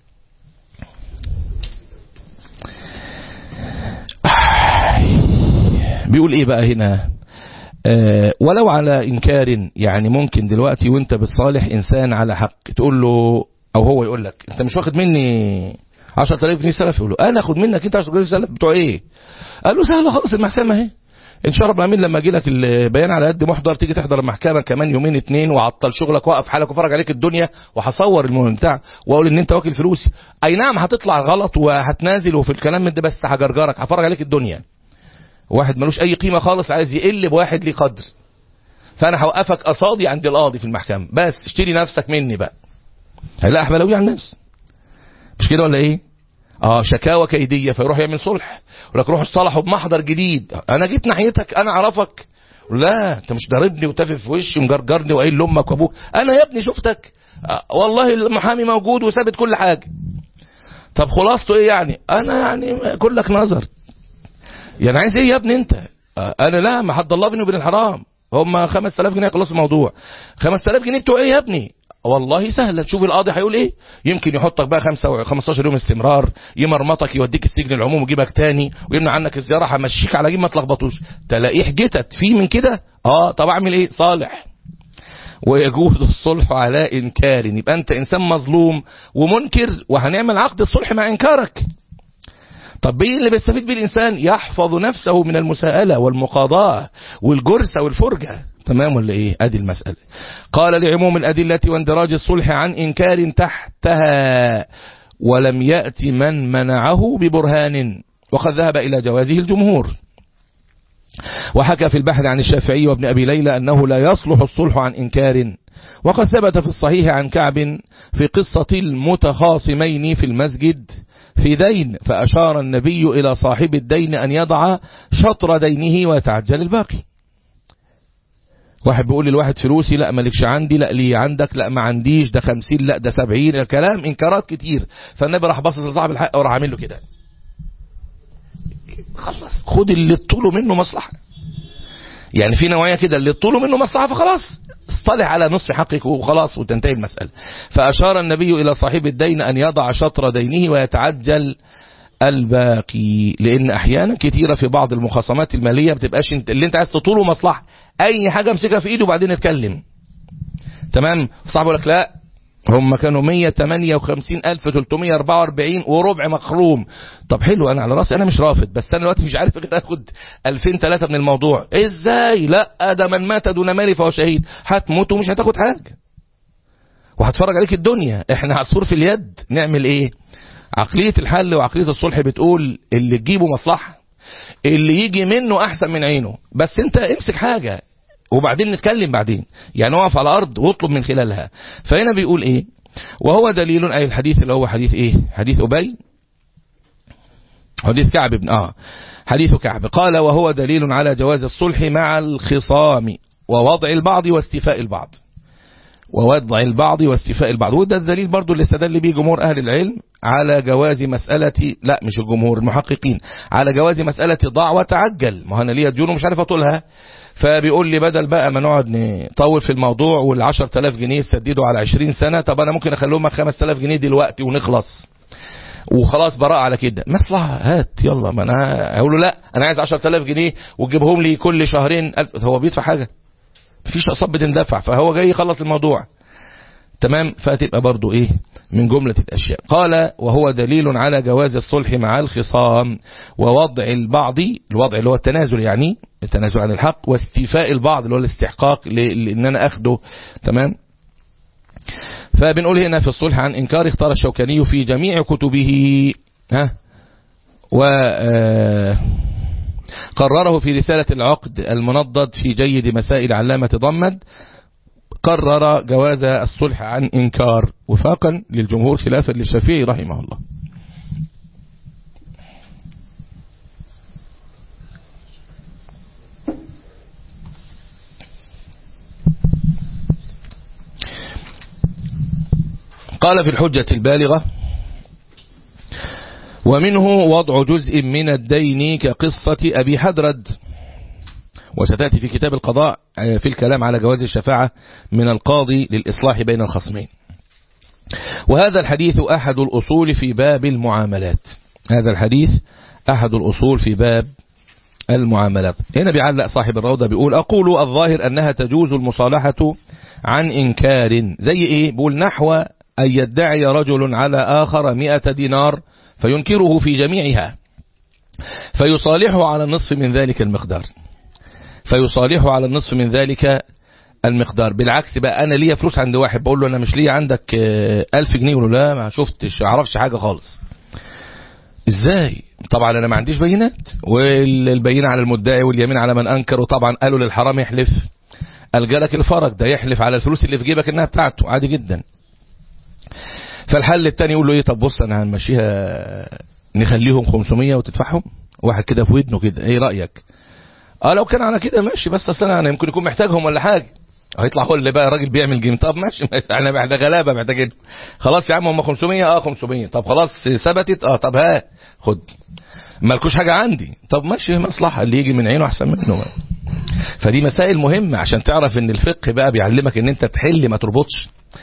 بيقول ايه بقى هنا آه ولو على انكار يعني ممكن دلوقتي وانت بتصالح انسان على حق تقول له او هو يقول لك انت مش واخد مني 10000 جنيه سلف يقول له انا اخد منك انت 10000 جنيه سلف بتوع ايه قال له سهله خالص المحكمه اهي ان شاء الله العالمين لما اجي لك البيان على قد محضر تيجي تحضر المحكمه كمان يومين اتنين وعطل شغلك واقف حالك وفرج عليك الدنيا وهصور المهم بتاع واقول ان انت واكل فلوسي اي نعم هتطلع غلط وهتنازل وفي الكلام من ده بس هجرجرك هفرج عليك الدنيا واحد ملوش اي قيمه خالص عايز يقل بواحد ليه قدر فانا هوقفك قصادي عند القاضي في المحكمه بس اشتري نفسك مني بقى هيلاقي احبلاوي على الناس مش كده ولا ايه اه شكاوى كيديه فيروح يعمل صلح يقول لك روح اصطلحوا بمحضر جديد انا جيت ناحيتك انا اعرفك لا انت مش ضاربني وتافه في وشي ومجرجرني وقايل لامك وابوك انا يا ابني شفتك آه والله المحامي موجود وثابت كل حاجه طب خلاصته ايه يعني انا يعني كلك نظر يعني عايز ايه يا ابني انت آه انا لا ما حد الله بيني وبين الحرام هم 5000 جنيه يخلصوا الموضوع 5000 جنيه بتوع ايه يا ابني والله سهلة تشوف القاضي هيقول ايه يمكن يحطك بقى 15 يوم استمرار يمرمطك يوديك السجن العموم ويجيبك تاني ويمنع عنك الزيارة همشيك على جيب ما تلخبطوش تلاقيه جتت في من كده اه طب اعمل ايه صالح ويجوز الصلح على انكار يبقى انت انسان مظلوم ومنكر وهنعمل عقد الصلح مع انكارك طب ايه اللي بيستفيد بيه الانسان يحفظ نفسه من المساءلة والمقاضاة والجرسة والفرجة تمام ولا ايه ادي المسألة قال لعموم الادلة واندراج الصلح عن انكار تحتها ولم يأتي من منعه ببرهان وقد ذهب الى جوازه الجمهور وحكى في البحث عن الشافعي وابن أبي ليلى أنه لا يصلح الصلح عن إنكار وقد ثبت في الصحيح عن كعب في قصة المتخاصمين في المسجد في دين فأشار النبي إلى صاحب الدين أن يضع شطر دينه ويتعجل الباقي واحد بيقول للواحد فلوسي لا مالكش عندي لا لي عندك لا ما عنديش ده خمسين لا ده سبعين كلام انكارات كتير فالنبي راح باصص لصاحب الحق وراح عامل له كده خلص خد اللي طوله منه مصلحة يعني في نوعية كده اللي طوله منه مصلحة فخلاص اصطلح على نصف حقك وخلاص وتنتهي المسألة فأشار النبي إلى صاحب الدين أن يضع شطر دينه ويتعجل الباقي لأن أحيانا كتيرة في بعض المخاصمات المالية بتبقاش انت اللي انت عايز تطوله مصلحة أي حاجة امسكها في إيده وبعدين نتكلم تمام صاحبه لك لا هم كانوا 158344 وربع مخروم طب حلو انا على راسي انا مش رافض بس انا دلوقتي مش عارف غير اخد 2000 3 من الموضوع ازاي لا ده من مات دون مالي فهو شهيد هتموت ومش هتاخد حاجه وهتفرج عليك الدنيا احنا عصفور في اليد نعمل ايه عقليه الحل وعقليه الصلح بتقول اللي تجيبه مصلحه اللي يجي منه احسن من عينه بس انت امسك حاجه وبعدين نتكلم بعدين يعني اقف على الارض واطلب من خلالها فهنا بيقول ايه وهو دليل اي الحديث اللي هو حديث ايه حديث ابي حديث كعب بن اه حديث كعب قال وهو دليل على جواز الصلح مع الخصام ووضع البعض واستيفاء البعض ووضع البعض واستيفاء البعض وده الدليل برضو اللي استدل به جمهور أهل العلم على جواز مسألة لا مش الجمهور المحققين على جواز مسألة ضع وتعجل ما أنا ليا ديون ومش عارف أطولها فبيقول لي بدل بقى ما نقعد نطول في الموضوع وال 10000 جنيه يسددوا على 20 سنة طب أنا ممكن أخليهم 5000 جنيه دلوقتي ونخلص وخلاص براء على كده مصلحة هات يلا ما أنا هقول له لا أنا عايز 10000 جنيه وتجيبهم لي كل شهرين ألف هو بيدفع حاجة مفيش أقساط بتندفع فهو جاي يخلص الموضوع تمام فتبقى برضو ايه من جملة الاشياء قال وهو دليل على جواز الصلح مع الخصام ووضع البعض الوضع اللي هو التنازل يعني التنازل عن الحق واستيفاء البعض اللي هو الاستحقاق لان انا اخده تمام فبنقول هنا في الصلح عن انكار اختار الشوكاني في جميع كتبه ها و قرره في رسالة العقد المنضد في جيد مسائل علامة ضمد قرر جواز الصلح عن إنكار وفاقا للجمهور خلافا للشافعي رحمه الله قال في الحجة البالغة ومنه وضع جزء من الدين كقصة أبي حدرد وستأتي في كتاب القضاء في الكلام على جواز الشفاعة من القاضي للإصلاح بين الخصمين وهذا الحديث أحد الأصول في باب المعاملات هذا الحديث أحد الأصول في باب المعاملات هنا بيعلق صاحب الروضة بيقول أقول الظاهر أنها تجوز المصالحة عن إنكار زي إيه بيقول نحو أن يدعي رجل على آخر مئة دينار فينكره في جميعها فيصالحه على النصف من ذلك المقدار فيصالحه على النصف من ذلك المقدار بالعكس بقى انا ليا فلوس عند واحد بقول له انا مش ليا عندك ألف جنيه يقول له لا ما شفتش عرفش حاجة خالص ازاي طبعا انا ما عنديش بينات والبينة على المدعي واليمين على من انكر وطبعا قالوا للحرام يحلف الجلك الفرج ده يحلف على الفلوس اللي في جيبك انها بتاعته عادي جدا فالحل التاني يقول له ايه طب بص انا هنمشيها نخليهم 500 وتدفعهم واحد كده في ودنه كده ايه رأيك اه لو كان على كده ماشي بس اصل انا يمكن يكون محتاجهم ولا حاجه هيطلع هو اللي بقى راجل بيعمل جيم طب ماشي احنا محتاج غلابه محتاجين خلاص يا عم هم 500 اه 500 طب خلاص ثبتت اه طب ها خد مالكوش حاجه عندي طب ماشي مصلحه اللي يجي من عينه احسن منه فدي مسائل مهمه عشان تعرف ان الفقه بقى بيعلمك ان انت تحل ما تربطش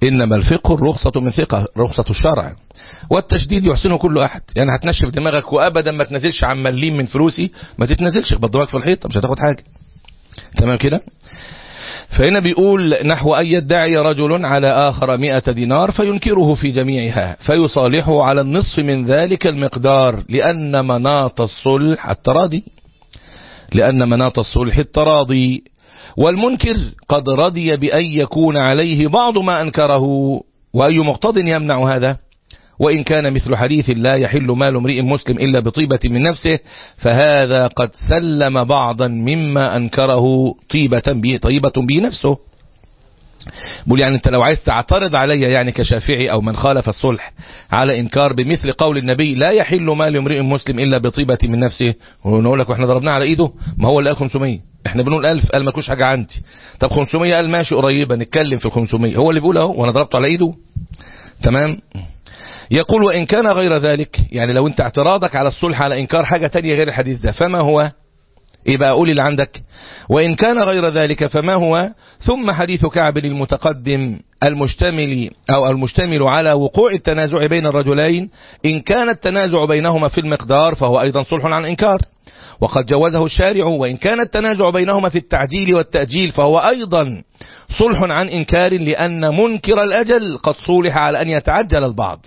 إنما الفقه الرخصة من ثقة رخصة الشرع والتشديد يحسنه كل أحد يعني هتنشف دماغك وأبدا ما تنزلش عن مليم من فلوسي ما تتنزلش خبط دماغك في الحيط مش هتاخد حاجة تمام كده فهنا بيقول نحو أن يدعي رجل على آخر مئة دينار فينكره في جميعها فيصالحه على النصف من ذلك المقدار لأن مناط الصلح التراضي لأن مناط الصلح التراضي والمنكر قد رضي بأن يكون عليه بعض ما أنكره وأي مقتض يمنع هذا وإن كان مثل حديث لا يحل مال امرئ مسلم إلا بطيبة من نفسه فهذا قد سلم بعضا مما أنكره طيبة به طيبة به نفسه بقول يعني انت لو عايز تعترض علي يعني كشافعي او من خالف الصلح على انكار بمثل قول النبي لا يحل مال امرئ مسلم الا بطيبة من نفسه ونقول لك واحنا ضربناه على ايده ما هو اللي قال 500 احنا بنقول 1000 قال ما كوش حاجه عندي طب 500 قال ماشي قريبه نتكلم في ال 500 هو اللي بيقول اهو وانا ضربته على ايده تمام يقول وإن كان غير ذلك يعني لو انت اعتراضك على الصلح على إنكار حاجة تانية غير الحديث ده فما هو يبقى أقول اللي عندك وإن كان غير ذلك فما هو ثم حديث كعب المتقدم المشتمل أو المشتمل على وقوع التنازع بين الرجلين إن كان التنازع بينهما في المقدار فهو أيضا صلح عن إنكار وقد جوزه الشارع وإن كان التنازع بينهما في التعجيل والتأجيل فهو أيضا صلح عن إنكار لأن منكر الأجل قد صولح على أن يتعجل البعض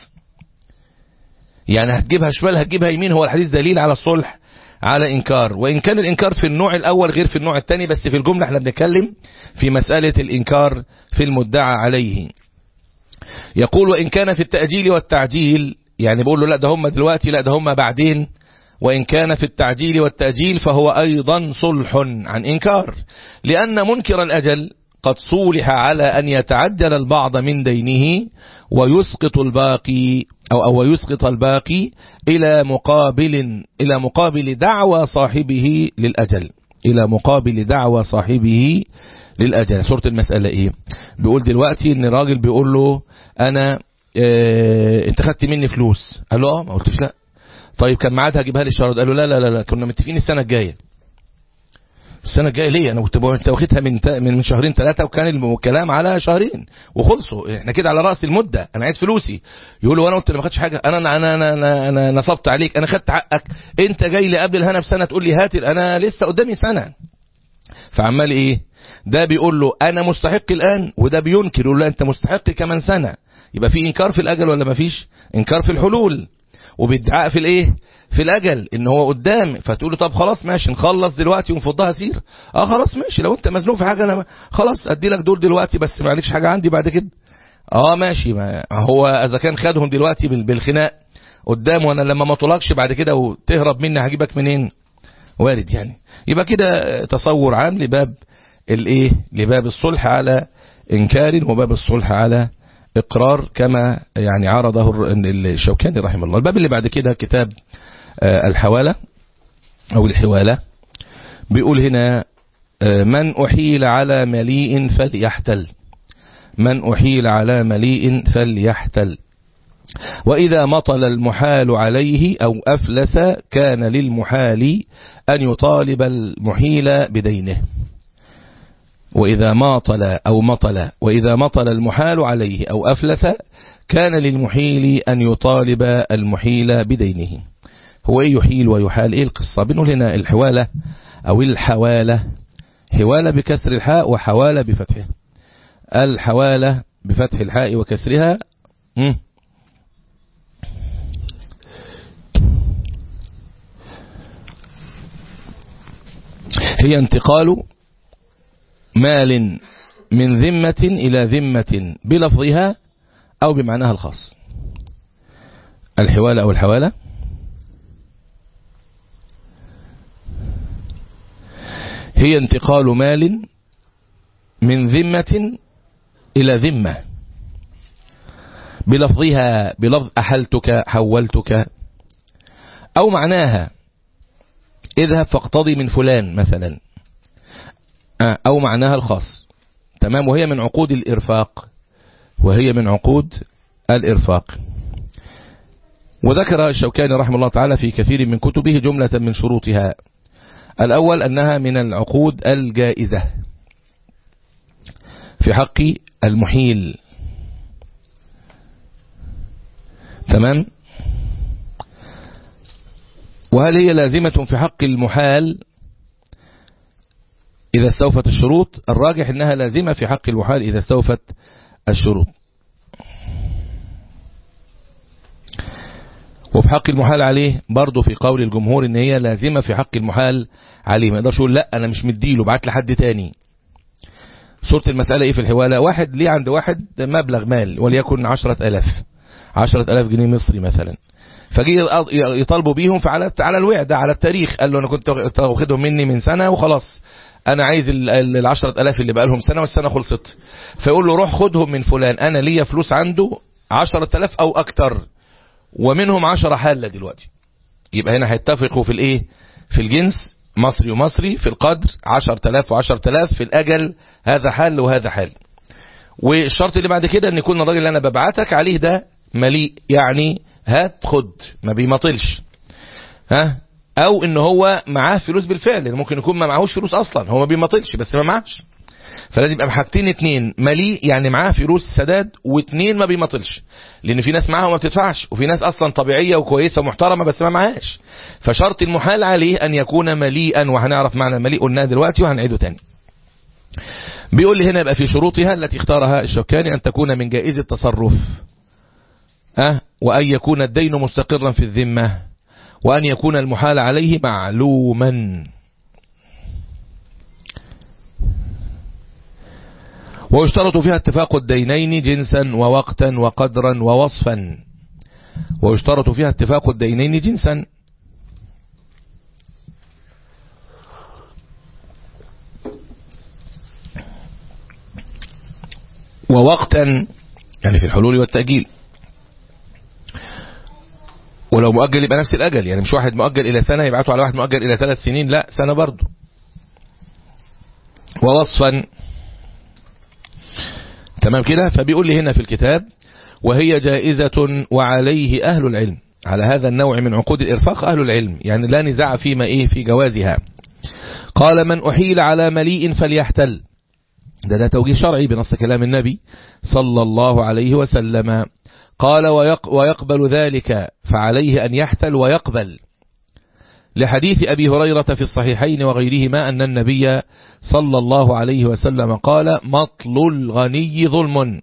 يعني هتجيبها شمال هتجيبها يمين هو الحديث دليل على الصلح على إنكار وإن كان الإنكار في النوع الأول غير في النوع الثاني بس في الجملة احنا بنتكلم في مسألة الإنكار في المدعى عليه يقول وإن كان في التأجيل والتعجيل يعني بقول له لا ده هم دلوقتي لا ده هم بعدين وإن كان في التعجيل والتأجيل فهو أيضا صلح عن إنكار لأن منكر الأجل قد صولح على أن يتعجل البعض من دينه ويسقط الباقي أو, أو يسقط الباقي إلى مقابل إلى مقابل دعوى صاحبه للأجل إلى مقابل دعوى صاحبه للأجل سورة المسألة إيه بيقول دلوقتي إن راجل بيقول له أنا اه أنت خدت مني فلوس قال له اه ما قلتش لا طيب كان ميعادها هجيبها لي الشهر قال له لا لا لا, لا كنا متفقين السنة الجاية السنة الجاية ليه انا كنت انت واخدها من من شهرين ثلاثة وكان الكلام على شهرين وخلصوا احنا كده على رأس المدة انا عايز فلوسي يقول له انا قلت ما خدتش حاجة انا انا انا انا, أنا نصبت عليك انا خدت حقك انت جاي لي قبل الهنا بسنة تقول لي هات انا لسه قدامي سنة فعمال ايه ده بيقول له انا مستحق الان وده بينكر يقول له انت مستحق كمان سنة يبقى في انكار في الاجل ولا ما فيش انكار في الحلول وبيدعاء في الايه في الاجل ان هو قدام فتقول له طب خلاص ماشي نخلص دلوقتي ونفضها سير اه خلاص ماشي لو انت مزنوق في حاجه انا خلاص ادي لك دور دلوقتي بس ما عليكش حاجه عندي بعد كده اه ماشي ما هو اذا كان خدهم دلوقتي بالخناق قدام وانا لما ما طلقش بعد كده وتهرب مني هجيبك منين وارد يعني يبقى كده تصور عام لباب الايه لباب الصلح على انكار وباب الصلح على اقرار كما يعني عرضه الشوكاني رحمه الله الباب اللي بعد كده كتاب الحوالة او الحوالة بيقول هنا من احيل على مليء فليحتل من احيل على مليء فليحتل وإذا مطل المحال عليه أو أفلس كان للمحال أن يطالب المحيل بدينه وإذا ماطل أو مطل وإذا مطل المحال عليه أو أفلس كان للمحيل أن يطالب المحيل بدينه هو إيه يحيل ويحال إيه القصة بنقول هنا الحوالة أو الحوالة حوالة بكسر الحاء وحوالة بفتحها الحوالة بفتح الحاء وكسرها مم. هي انتقال مال من ذمة إلى ذمة بلفظها أو بمعناها الخاص الحوالة أو الحوالة هي انتقال مال من ذمة إلى ذمة بلفظها بلفظ أحلتك حولتك أو معناها اذهب فاقتضي من فلان مثلا أو معناها الخاص تمام وهي من عقود الإرفاق وهي من عقود الإرفاق وذكر الشوكاني رحمه الله تعالى في كثير من كتبه جملة من شروطها الأول أنها من العقود الجائزة في حق المحيل تمام وهل هي لازمة في حق المحال إذا استوفت الشروط الراجح إنها لازمة في حق المحال إذا استوفت الشروط وفي حق المحال عليه برضه في قول الجمهور ان هي لازمة في حق المحال عليه ما يقدرش يقول لا انا مش مديله بعت لحد تاني صورة المسألة ايه في الحوالة واحد ليه عند واحد مبلغ مال وليكن عشرة الاف عشرة الاف جنيه مصري مثلا فجي يطالبوا بيهم فعلى على الوعد على التاريخ قال له انا كنت واخدهم مني من سنة وخلاص انا عايز العشرة الاف اللي بقالهم سنة والسنة خلصت فيقول له روح خدهم من فلان انا ليا فلوس عنده عشرة الاف او اكتر ومنهم عشرة حالة دلوقتي يبقى هنا هيتفقوا في الايه في الجنس مصري ومصري في القدر عشر تلاف وعشر تلاف في الاجل هذا حال وهذا حال والشرط اللي بعد كده ان يكون الراجل اللي انا ببعتك عليه ده مليء يعني هات خد ما بيمطلش ها او ان هو معاه فلوس بالفعل ممكن يكون ما معهوش فلوس اصلا هو ما بيمطلش بس ما معهش فلازم يبقى بحاجتين اتنين مليء يعني معاه فلوس سداد واتنين ما بيمطلش لان في ناس معاها وما بتدفعش وفي ناس اصلا طبيعية وكويسة ومحترمة بس ما معهاش فشرط المحال عليه ان يكون مليئا وهنعرف معنى المليء قلناه دلوقتي وهنعيده تاني بيقول لي هنا يبقى في شروطها التي اختارها الشوكاني ان تكون من جائز التصرف أه وأن يكون الدين مستقرا في الذمة وأن يكون المحال عليه معلوما ويشترط فيها اتفاق الدينين جنسا ووقتا وقدرا ووصفا ويشترط فيها اتفاق الدينين جنسا ووقتا يعني في الحلول والتأجيل ولو مؤجل يبقى نفس الأجل يعني مش واحد مؤجل إلى سنة يبعته على واحد مؤجل إلى ثلاث سنين لا سنة برضه ووصفا تمام كده فبيقول لي هنا في الكتاب وهي جائزة وعليه أهل العلم على هذا النوع من عقود الإرفاق أهل العلم يعني لا نزاع فيما إيه في جوازها قال من أحيل على مليء فليحتل ده ده توجيه شرعي بنص كلام النبي صلى الله عليه وسلم قال ويقبل ذلك فعليه أن يحتل ويقبل لحديث أبي هريرة في الصحيحين وغيرهما أن النبي صلى الله عليه وسلم قال مطل الغني ظلم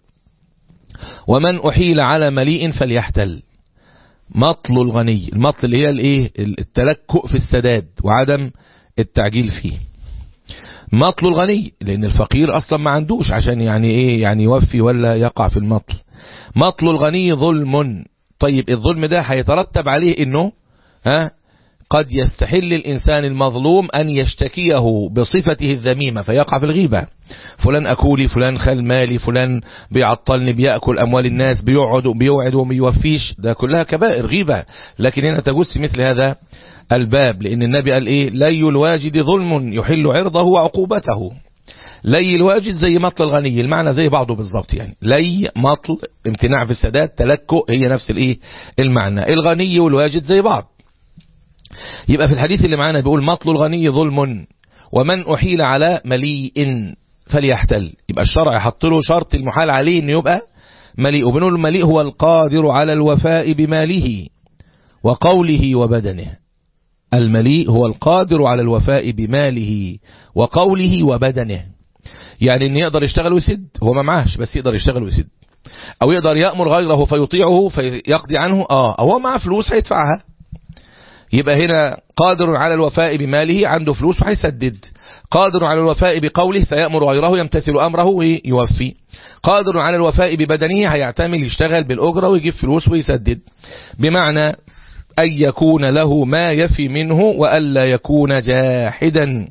ومن أحيل على مليء فليحتل مطل الغني المطل اللي هي الايه التلكؤ في السداد وعدم التعجيل فيه مطل الغني لأن الفقير أصلا ما عندوش عشان يعني إيه يعني يوفي ولا يقع في المطل مطل الغني ظلم طيب الظلم ده هيترتب عليه انه ها قد يستحل الإنسان المظلوم أن يشتكيه بصفته الذميمة فيقع في الغيبة فلان أكولي فلان خل مالي فلان بيعطلني بيأكل أموال الناس بيقعد بيوعد وما يوفيش ده كلها كبائر غيبة لكن هنا تجوز مثل هذا الباب لأن النبي قال إيه لي الواجد ظلم يحل عرضه وعقوبته لي الواجد زي مطل الغني المعنى زي بعضه بالظبط يعني لي مطل امتناع في السداد تلكؤ هي نفس الايه المعنى الغني والواجد زي بعض يبقى في الحديث اللي معانا بيقول مطل الغني ظلم ومن أحيل على مليء فليحتل يبقى الشرع حط له شرط المحال عليه انه يبقى مليء وبنقول المليء هو القادر على الوفاء بماله وقوله وبدنه المليء هو القادر على الوفاء بماله وقوله وبدنه يعني ان يقدر يشتغل ويسد هو ما معاهش بس يقدر يشتغل ويسد او يقدر يأمر غيره فيطيعه فيقضي عنه اه او هو معاه فلوس هيدفعها يبقى هنا قادر على الوفاء بماله عنده فلوس وهيسدد قادر على الوفاء بقوله سيأمر غيره يمتثل أمره ويوفي قادر على الوفاء ببدنه هيعتمل يشتغل بالأجرة ويجيب فلوس ويسدد بمعنى أن يكون له ما يفي منه وألا يكون جاحدا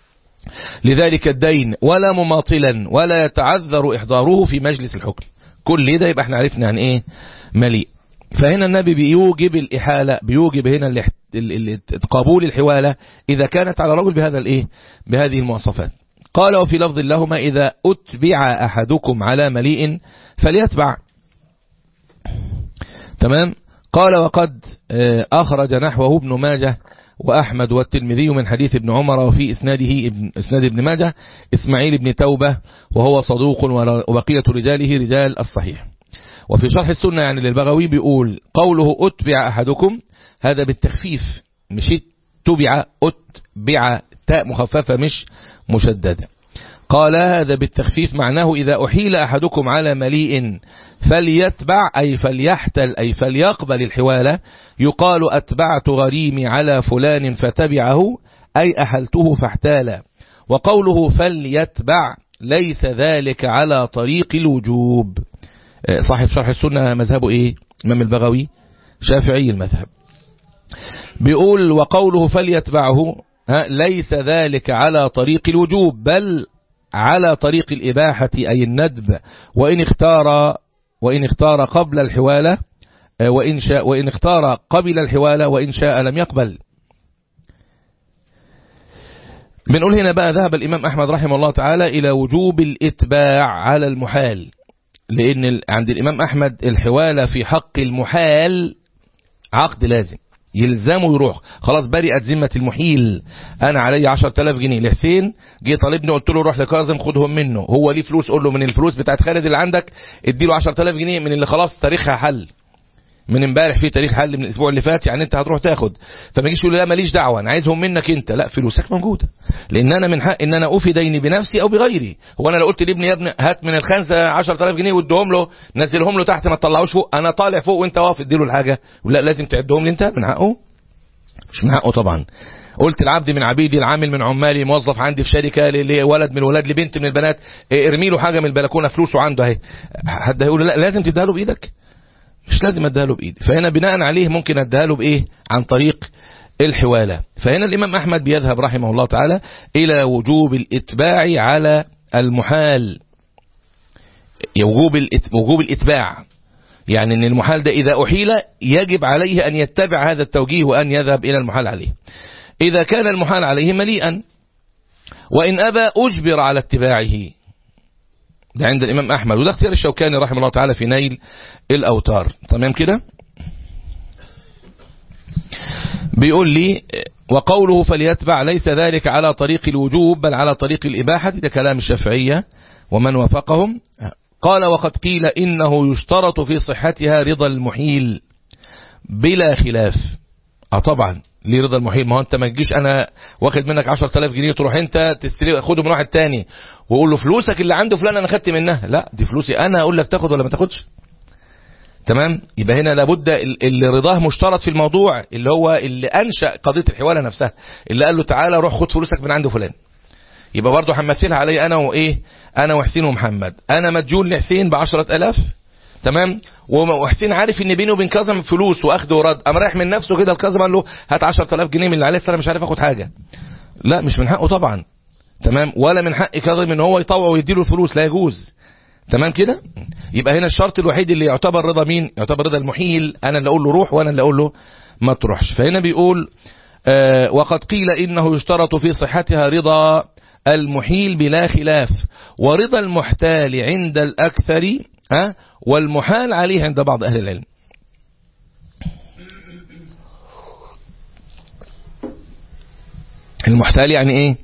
لذلك الدين ولا مماطلا ولا يتعذر إحضاره في مجلس الحكم كل ده يبقى احنا عرفنا عن ايه مليء فهنا النبي بيوجب الإحالة بيوجب هنا قبول الحوالة إذا كانت على رجل بهذا الإيه بهذه المواصفات قال وفي لفظ لهما إذا أتبع أحدكم على مليء فليتبع تمام قال وقد أخرج نحوه ابن ماجه وأحمد والترمذي من حديث ابن عمر وفي إسناده ابن, إسناد ابن ماجه إسماعيل بن توبة وهو صدوق وبقية رجاله رجال الصحيح وفي شرح السنة يعني للبغوي بيقول قوله أتبع أحدكم هذا بالتخفيف مش تبع أتبع تاء مخففة مش مشددة قال هذا بالتخفيف معناه إذا أحيل أحدكم على مليء فليتبع أي فليحتل أي فليقبل الحوالة يقال أتبعت غريمي على فلان فتبعه أي أحلته فاحتال وقوله فليتبع ليس ذلك على طريق الوجوب صاحب شرح السنة مذهبه إيه إمام البغوي شافعي المذهب بيقول وقوله فليتبعه ليس ذلك على طريق الوجوب بل على طريق الإباحة أي الندب وإن اختار وإن اختار قبل الحوالة وإن شاء وإن اختار قبل الحوالة وإن شاء لم يقبل بنقول هنا بقى ذهب الإمام أحمد رحمه الله تعالى إلى وجوب الإتباع على المحال لأن عند الإمام أحمد الحوالة في حق المحال عقد لازم يلزمه يروح خلاص برئت ذمة المحيل انا علي 10000 جنيه لحسين جه طالبني قلت له روح لكاظم خدهم منه هو ليه فلوس قول له من الفلوس بتاعت خالد اللي عندك ادي له 10000 جنيه من اللي خلاص تاريخها حل من امبارح في تاريخ حل من الاسبوع اللي فات يعني انت هتروح تاخد فما يجيش يقول لي لا ماليش دعوه انا عايزهم منك انت لا فلوسك موجوده لان انا من حق ان انا اوفي ديني بنفسي او بغيري هو انا لو قلت لابني يا ابني هات من الخنزه 10000 جنيه واديهم له نزلهم له تحت ما تطلعوش فوق انا طالع فوق وانت واقف اديله الحاجه لا لازم تعدهم لي انت من حقه مش من حقه طبعا قلت العبد من عبيدي العامل من عمالي موظف عندي في شركه لولد من الولاد لبنت من البنات ارمي له حاجه من البلكونه فلوسه عنده اهي حد هيقول لا لازم تديها له بايدك مش لازم اديها له بايدي فهنا بناء عليه ممكن اديها له بايه عن طريق الحواله فهنا الامام احمد بيذهب رحمه الله تعالى الى وجوب الاتباع على المحال وجوب وجوب الاتباع يعني ان المحال ده اذا احيل يجب عليه ان يتبع هذا التوجيه وان يذهب الى المحال عليه اذا كان المحال عليه مليئا وان ابى اجبر على اتباعه ده عند الامام احمد وده اختيار الشوكاني رحمه الله تعالى في نيل الاوتار تمام كده بيقول لي وقوله فليتبع ليس ذلك على طريق الوجوب بل على طريق الاباحه ده كلام الشافعيه ومن وافقهم قال وقد قيل إنه يشترط في صحتها رضا المحيل بلا خلاف اه طبعا ليه رضا المحيل ما هو انت ما تجيش انا واخد منك 10000 جنيه تروح انت تستلم خده من واحد تاني وقول له فلوسك اللي عنده فلان انا خدت منها لا دي فلوسي انا اقول لك تاخد ولا ما تاخدش تمام يبقى هنا لابد اللي رضاه مشترط في الموضوع اللي هو اللي انشا قضيه الحواله نفسها اللي قال له تعالى روح خد فلوسك من عند فلان يبقى برضه همثلها علي انا وايه انا وحسين ومحمد انا مديون لحسين ب 10000 تمام وحسين عارف ان بيني وبين كاظم فلوس واخد ورد قام رايح من نفسه كده الكاظم قال له هات 10000 جنيه من اللي عليه انا مش عارف اخد حاجه لا مش من حقه طبعا تمام ولا من حق كاظم ان هو يطوع ويديله الفلوس لا يجوز تمام كده يبقى هنا الشرط الوحيد اللي يعتبر رضا مين يعتبر رضا المحيل انا اللي اقول له روح وانا اللي اقول له ما تروحش فهنا بيقول آه وقد قيل انه يشترط في صحتها رضا المحيل بلا خلاف ورضا المحتال عند الأكثر أه والمحال عليه عند بعض أهل العلم المحتال يعني ايه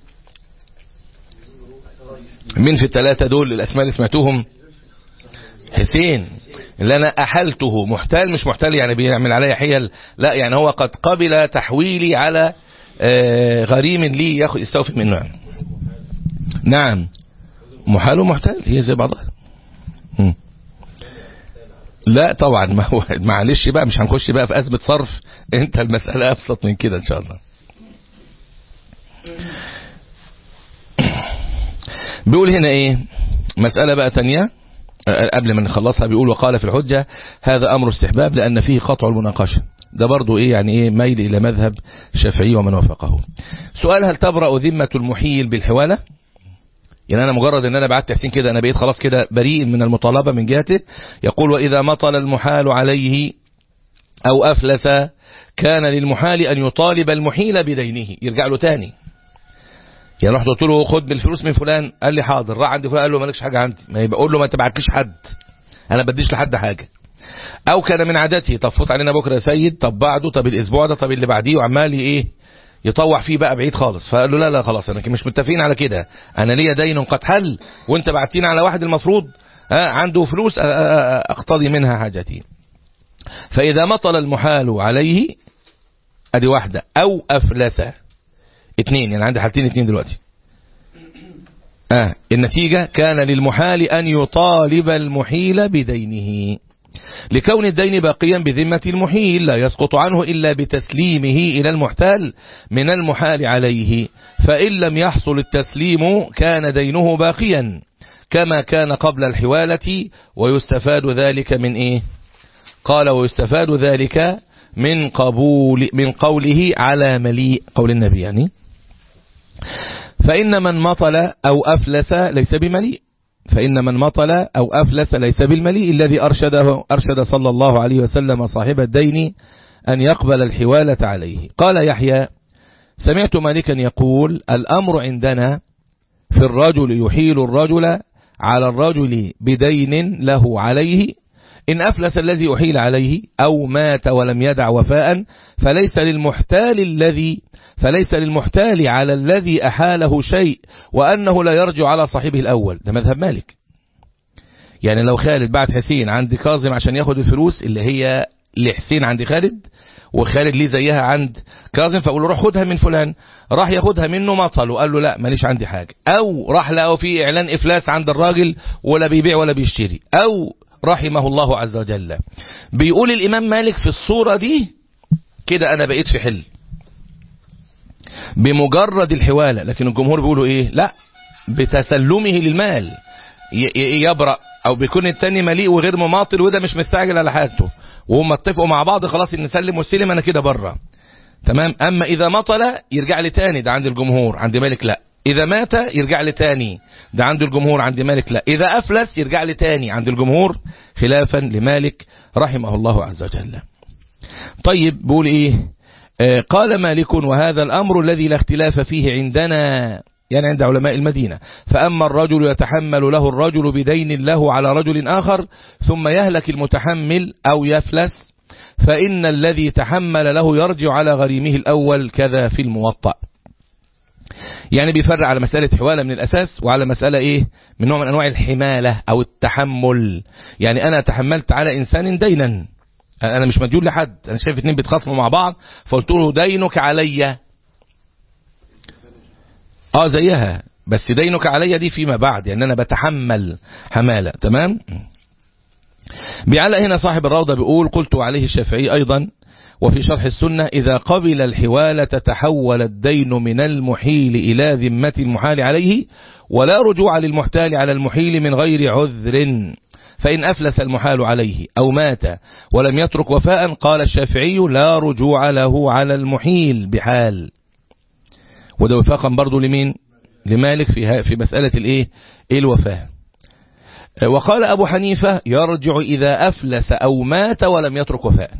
مين في الثلاثة دول الأسماء اللي سمعتوهم حسين اللي أنا أحلته محتال مش محتال يعني بيعمل عليا حيل لا يعني هو قد قبل تحويلي على آه غريم لي ياخد يستوفي منه يعني نعم محال ومحتال هي زي بعضها م. لا طبعا ما هو معلش بقى مش هنخش بقى في أزمة صرف انت المسألة أبسط من كده إن شاء الله بيقول هنا ايه مسألة بقى تانية قبل ما نخلصها بيقول وقال في الحجة هذا أمر استحباب لأن فيه قطع المناقشة ده برضو ايه يعني ايه ميل الى مذهب الشافعي ومن وافقه سؤال هل تبرأ ذمة المحيل بالحوالة يعني انا مجرد ان انا بعت حسين كده انا بقيت خلاص كده بريء من المطالبة من جهته يقول واذا مطل المحال عليه او افلس كان للمحال ان يطالب المحيل بدينه يرجع له تاني يعني رحت قلت له خد بالفلوس من فلان قال لي حاضر راح عند فلان قال له مالكش حاجه عندي ما يبقى اقول له ما تبعتليش حد انا بديش لحد حاجه او كان من عادتي طب فوت علينا بكره يا سيد طب بعده طب الاسبوع ده طب اللي بعديه وعمال ايه يطوع فيه بقى بعيد خالص فقال له لا لا خلاص انا مش متفقين على كده انا ليا دين قد حل وانت بعتين على واحد المفروض عنده فلوس أقتضي منها حاجتي فإذا مطل المحال عليه أدي واحدة أو أفلس اتنين يعني عندي حالتين اتنين دلوقتي آه النتيجة كان للمحال أن يطالب المحيل بدينه لكون الدين باقيا بذمة المحيل لا يسقط عنه إلا بتسليمه إلى المحتال من المحال عليه فإن لم يحصل التسليم كان دينه باقيا كما كان قبل الحوالة ويستفاد ذلك من إيه قال ويستفاد ذلك من قبول من قوله على مليء قول النبي يعني فإن من مطل أو أفلس ليس بمليء فإن من مطل أو أفلس ليس بالمليء الذي أرشده أرشد صلى الله عليه وسلم صاحب الدين أن يقبل الحوالة عليه قال يحيى سمعت مالكا يقول الأمر عندنا في الرجل يحيل الرجل على الرجل بدين له عليه إن أفلس الذي أحيل عليه أو مات ولم يدع وفاء فليس للمحتال الذي فليس للمحتال على الذي أحاله شيء وأنه لا يرجع على صاحبه الأول ده مذهب مالك يعني لو خالد بعت حسين عند كاظم عشان ياخد الفلوس اللي هي لحسين عند خالد وخالد ليه زيها عند كاظم فقول له روح خدها من فلان راح ياخدها منه مطل وقال له لا ماليش عندي حاجة او راح لقوا في اعلان افلاس عند الراجل ولا بيبيع ولا بيشتري او رحمه الله عز وجل بيقول الامام مالك في الصورة دي كده انا بقيت في حل بمجرد الحوالة لكن الجمهور بيقولوا ايه لا بتسلمه للمال يبرأ او بيكون التاني مليء وغير مماطل وده مش مستعجل على حاجته وهم اتفقوا مع بعض خلاص ان نسلم وسلم انا كده بره تمام اما اذا مطل يرجع لي تاني ده عند الجمهور عند مالك لا اذا مات يرجع لي تاني ده عند الجمهور عند مالك لا اذا افلس يرجع لي تاني عند الجمهور خلافا لمالك رحمه الله عز وجل طيب بيقول ايه آه قال مالك وهذا الامر الذي لا اختلاف فيه عندنا يعني عند علماء المدينة فأما الرجل يتحمل له الرجل بدين له على رجل آخر ثم يهلك المتحمل أو يفلس فإن الذي تحمل له يرجع على غريمه الأول كذا في الموطأ يعني بيفرق على مسألة حوالة من الأساس وعلى مسألة إيه من نوع من أنواع الحمالة أو التحمل يعني أنا تحملت على إنسان دينا أنا مش مديون لحد أنا شايف اتنين بيتخاصموا مع بعض فقلت له دينك عليا اه زيها بس دينك عليا دي فيما بعد يعني انا بتحمل حمالة تمام بيعلق هنا صاحب الروضة بيقول قلت عليه الشافعي ايضا وفي شرح السنة إذا قبل الحوالة تحول الدين من المحيل إلى ذمة المحال عليه ولا رجوع للمحتال على المحيل من غير عذر فإن أفلس المحال عليه أو مات ولم يترك وفاء قال الشافعي لا رجوع له على المحيل بحال وده وفاقا برضو لمين لمالك في في مسألة الايه الوفاة وقال أبو حنيفة يرجع إذا أفلس أو مات ولم يترك وفاء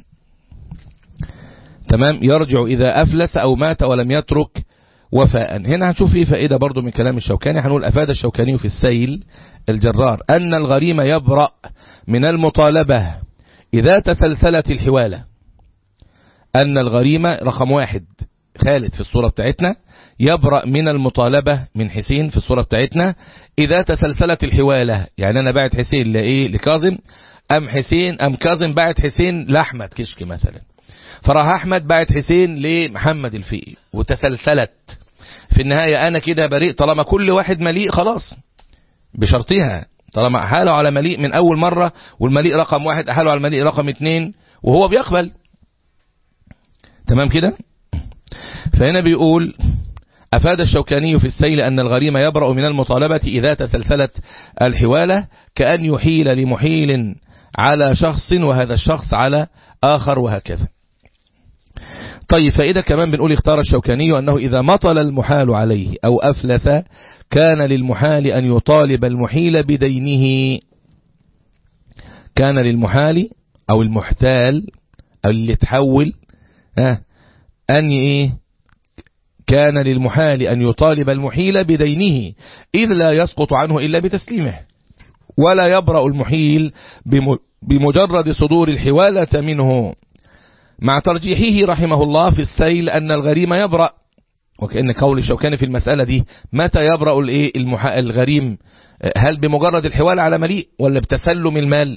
تمام يرجع إذا أفلس أو مات ولم يترك وفاء هنا هنشوف فيه فائدة برضو من كلام الشوكاني هنقول أفاد الشوكاني في السيل الجرار أن الغريم يبرأ من المطالبة إذا تسلسلت الحوالة أن الغريم رقم واحد خالد في الصورة بتاعتنا يبرأ من المطالبة من حسين في الصورة بتاعتنا إذا تسلسلت الحوالة يعني أنا باعت حسين لإيه لكاظم أم حسين أم كاظم باعت حسين لأحمد كشك مثلا فراح أحمد باعت حسين لمحمد الفقي وتسلسلت في النهاية أنا كده بريء طالما كل واحد مليء خلاص بشرطها طالما أحاله على مليء من أول مرة والمليء رقم واحد أحاله على المليء رقم اتنين وهو بيقبل تمام كده فهنا بيقول أفاد الشوكاني في السيل أن الغريم يبرأ من المطالبة إذا تسلسلت الحوالة كأن يحيل لمحيل على شخص وهذا الشخص على آخر وهكذا طيب فإذا كمان بنقول اختار الشوكاني أنه إذا مطل المحال عليه أو أفلس كان للمحال أن يطالب المحيل بدينه كان للمحال أو المحتال أو اللي تحول أن إيه كان للمحال أن يطالب المحيل بدينه إذ لا يسقط عنه إلا بتسليمه ولا يبرأ المحيل بمجرد صدور الحوالة منه مع ترجيحه رحمه الله في السيل أن الغريم يبرأ وكأن قول الشوكاني في المسألة دي متى يبرأ الايه الغريم هل بمجرد الحوال على مليء ولا بتسلم المال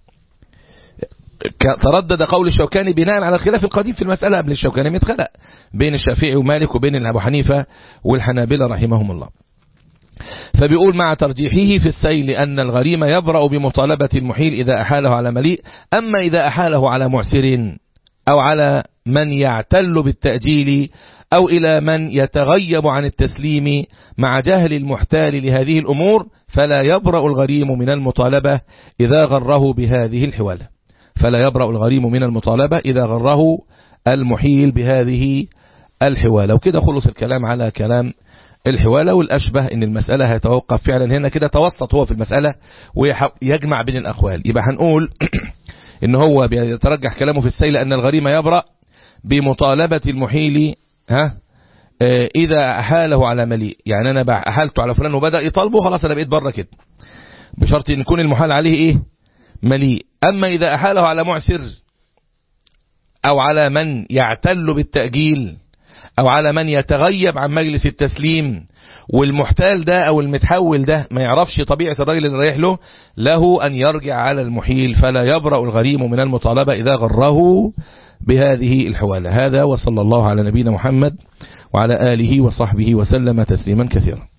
تردد قول الشوكاني بناء على الخلاف القديم في المسألة قبل الشوكاني متخلق بين الشافعي ومالك وبين أبو حنيفة والحنابلة رحمهم الله فبيقول مع ترجيحه في السيل أن الغريم يبرأ بمطالبة المحيل إذا أحاله على مليء أما إذا أحاله على معسر أو على من يعتل بالتأجيل أو إلى من يتغيب عن التسليم مع جهل المحتال لهذه الأمور فلا يبرأ الغريم من المطالبة إذا غره بهذه الحوالة فلا يبرأ الغريم من المطالبة إذا غره المحيل بهذه الحوالة وكده خلص الكلام على كلام الحوالة والأشبه إن المسألة هيتوقف فعلا هنا كده توسط هو في المسألة ويجمع بين الأقوال يبقى هنقول إن هو بيترجح كلامه في السيل أن الغريم يبرأ بمطالبة المحيل ها إذا أحاله على مليء يعني أنا أحالته على فلان وبدأ يطالبه خلاص أنا بقيت بره كده بشرط أن يكون المحال عليه إيه مليء أما إذا أحاله على معسر أو على من يعتل بالتأجيل أو على من يتغيب عن مجلس التسليم والمحتال ده أو المتحول ده ما يعرفش طبيعة الراجل اللي رايح له له أن يرجع على المحيل فلا يبرأ الغريم من المطالبة إذا غره بهذه الحوالة هذا وصلى الله على نبينا محمد وعلى آله وصحبه وسلم تسليما كثيرا